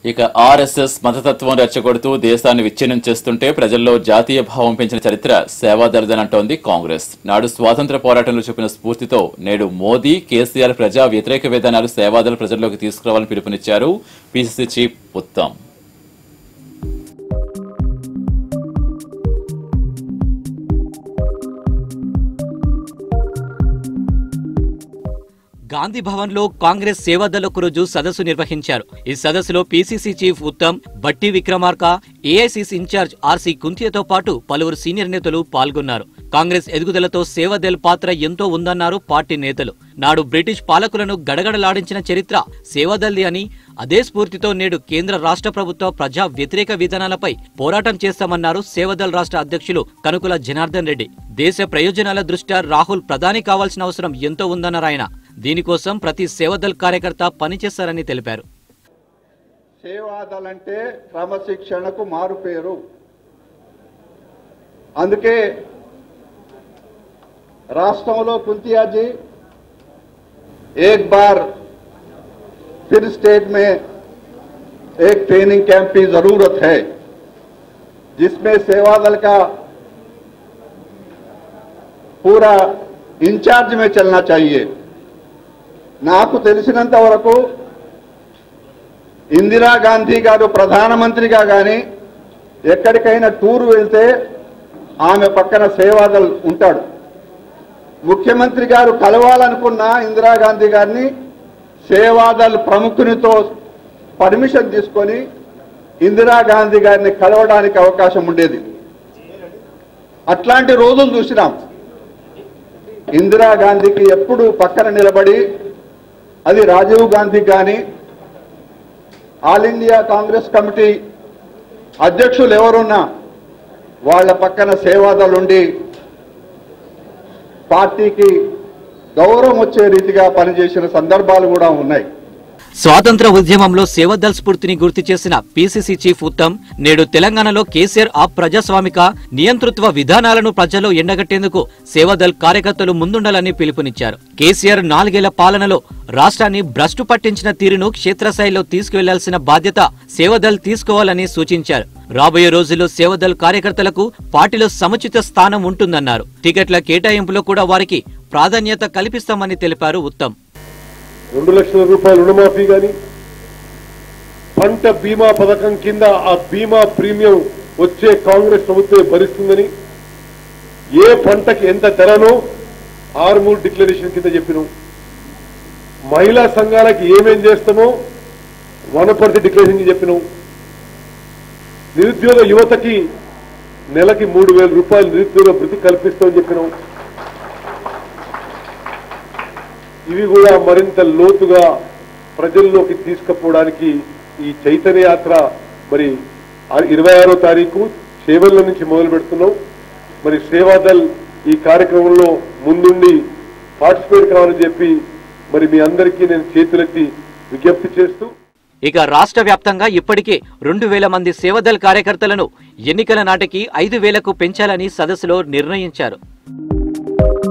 ఇక ఆర్ఎస్ఎస్ మతతత్వం రెచ్చగొడుతూ దేశాన్ని విచ్ఛిన్నం చేస్తుంటే ప్రజల్లో జాతీయ భావం పెంచిన చరిత్ర సేవాదళదనంటోంది కాంగ్రెస్ నాడు స్వాతంత్ర పోరాటంలో చూపిన స్ఫూర్తితో నేడు మోదీ కేసీఆర్ ప్రజా వ్యతిరేక విధానాలు సేవాదళ ప్రజల్లోకి తీసుకురావాలని పిలుపునిచ్చారు పీసీసీ చీఫ్ ఉత్తమ్ గాంధీ భవన్ లో కాంగ్రెస్ సేవాదళ రోజు సదస్సు నిర్వహించారు ఈ సదస్సులో PCC chief Uttam Bhatti Vikramarka AICC in-charge RC కుంతియతో పాటు పలువురు సీనియర్ నేతలు పాల్గొన్నారు కాంగ్రెస్ ఎదుగుదలతో సేవాదళ్ పాత్ర ఎంతో ఉందన్నారు పార్టీ నేతలు నాడు బ్రిటిష్ పాలకులను గడగడలాడించిన చరిత్ర సేవాదల్ది అని అదే స్ఫూర్తితో నేడు కేంద్ర రాష్ట్ర ప్రభుత్వ ప్రజా వ్యతిరేక విధానాలపై పోరాటం చేస్తామన్నారు సేవదల్ రాష్ట్ర అధ్యక్షులు కనుకుల జనార్దన్ రెడ్డి దేశ ప్రయోజనాల దృష్ట్యా రాహుల్ ప్రధాని కావాల్సిన అవసరం ఎంతో ఉందన్నారు ఆయన దీనికోసం ప్రతి సేవదల్ కార్యకర్త పనిచేస్తారని తెలిపారు సేవాదల్ అంటే క్రమశిక్షణకు మారు పేరు అందుకే రాష్ట్రంలో కుంతియాజీ एक बार फिर स्टेट में एक ट्रेनिंग कैंप की जरूरत है जिसमें सेवादल का पूरा इंचार्ज में चलना चाहिए నాకు తెలిసినంత వరకు ఇందిరాగాంధీ గారు ప్రధానమంత్రిగా కానీ ఎక్కడికైనా టూర్ వెళ్తే ఆమె పక్కన సేవాదల్ ఉంటాడు ముఖ్యమంత్రి గారు కలవాలనుకున్న ఇందిరాగాంధీ గారిని సేవాదల్ ప్రముఖునితో పర్మిషన్ తీసుకొని ఇందిరాగాంధీ గారిని కలవడానికి అవకాశం ఉండేది అట్లాంటి రోజులు చూసినాం ఇందిరాగాంధీకి ఎప్పుడు పక్కన నిలబడి అది రాజీవ్ గాంధీ కానీ ఆల్ ఇండియా కాంగ్రెస్ కమిటీ అధ్యక్షులు ఎవరున్నా వాళ్ళ పక్కన సేవాదలుండి పార్టీకి గౌరవం వచ్చే రీతిగా పనిచేసిన సందర్భాలు కూడా ఉన్నాయి స్వాతంత్ర ఉద్యమంలో సేవదల్ స్ఫూర్తిని గుర్తు చేసిన పీసీసీ చీఫ్ ఉత్తమ్ నేడు తెలంగాణలో కేసీఆర్ ఆ ప్రజాస్వామిక నియంతృత్వ విధానాలను ప్రజల్లో ఎండగట్టేందుకు సేవదల్ కార్యకర్తలు ముందుండాలని పిలుపునిచ్చారు కేసీఆర్ నాలుగేళ్ల పాలనలో రాష్ట్రాన్ని భ్రష్టు పట్టించిన తీరును క్షేత్రస్థాయిలో తీసుకువెళ్లాల్సిన బాధ్యత సేవదల్ తీసుకోవాలని సూచించారు రాబోయే రోజుల్లో సేవదల్ కార్యకర్తలకు పార్టీలో సముచిత స్థానం ఉంటుందన్నారు టికెట్ల కేటాయింపులో కూడా వారికి ప్రాధాన్యత కల్పిస్తామని తెలిపారు ఉత్తమ్ రెండు లక్షల రూపాయల రుణమాఫీ కానీ పంట బీమా పథకం కింద ఆ బీమా ప్రీమియం వచ్చే కాంగ్రెస్ ప్రభుత్వమే భరిస్తుందని ఏ పంటకి ఎంత ధరనో ఆర్మూర్ డిక్లరేషన్ కింద చెప్పినాం మహిళా సంఘాలకి ఏమేం చేస్తామో వనపర్తి డిక్లరేషన్ కింద చెప్పినాం నిరుద్యోగ యువతకి నెలకి మూడు వేల రూపాయలు నిరుద్యోగ భృతి కల్పిస్తామని చెప్పినాం ఇవి కూడా మరింత లోతుగా ప్రజల్లోకి తీసుకుపోవడానికి ఈ చైతన్య యాత్ర మరి ఇరవై ఆరో తారీఖు సేవల నుంచి మొదలు పెడుతున్నాం మరి సేవాదల్ ఈ కార్యక్రమంలో ముందుండి పార్టిసిపేట్ కావాలని చెప్పి మరి మీ అందరికీ నేను చేతులెత్తి విజ్ఞప్తి చేస్తూ ఇక రాష్ట్ర వ్యాప్తంగా ఇప్పటికే రెండు వేల మంది సేవదల్ కార్యకర్తలను ఎన్నికల నాటికి ఐదు వేలకు పెంచాలని సదస్సులో నిర్ణయించారు